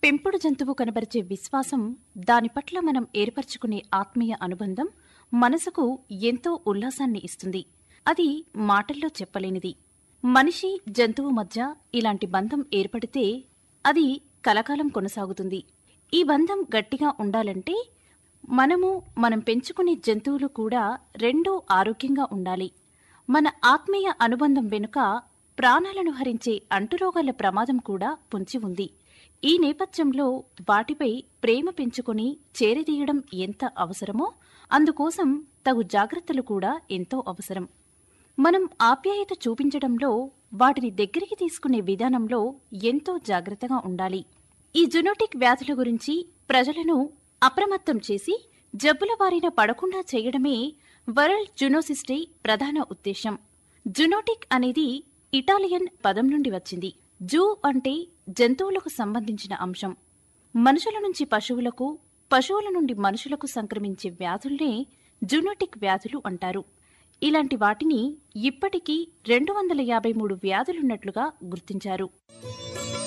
పెంపుడు జంతువు కనబరిచే విశ్వాసం దాని పట్ల మనం ఏర్పరచుకునే ఆత్మీయ అనుబంధం మనసుకు ఎంతో ఉల్లాసాన్ని ఇస్తుంది అది మాటల్లో చెప్పలేనిది మనిషి జంతువు మధ్య ఇలాంటి బంధం ఏర్పడితే అది కలకాలం కొనసాగుతుంది ఈ బంధం గట్టిగా ఉండాలంటే మనము మనం పెంచుకునే జంతువులు కూడా రెండూ ఆరోగ్యంగా ఉండాలి మన ఆత్మీయ అనుబంధం వెనుక ప్రాణాలను హరించే అంటురోగాల ప్రమాదం కూడా పొంచి ఉంది ఈ నేపథ్యంలో వాటిపై ప్రేమ పెంచుకొని చేరదీయడం ఎంత అవసరమో అందుకోసం తగు జాగ్రత్తలు కూడా ఎంతో అవసరం మనం ఆప్యాయత చూపించడంలో వాటిని దగ్గరికి తీసుకునే విధానంలో ఎంతో జాగ్రత్తగా ఉండాలి ఈ జునోటిక్ వ్యాధుల గురించి ప్రజలను అప్రమత్తం చేసి జబ్బుల బారిన పడకుండా చేయడమే వరల్డ్ జునోసిస్ డే ప్రధాన ఉద్దేశం జునోటిక్ అనేది ఇటాలియన్ పదం నుండి వచ్చింది జూ అంటే జంతువులకు సంబంధించిన అంశం మనుషుల నుంచి పశువులకు పశువుల నుండి మనుషులకు సంక్రమించే వ్యాధుల్నే జునోటిక్ వ్యాధులు అంటారు ఇలాంటి వాటిని ఇప్పటికీ రెండు వందల యాభై మూడు వ్యాధులున్నట్లుగా గుర్తించారు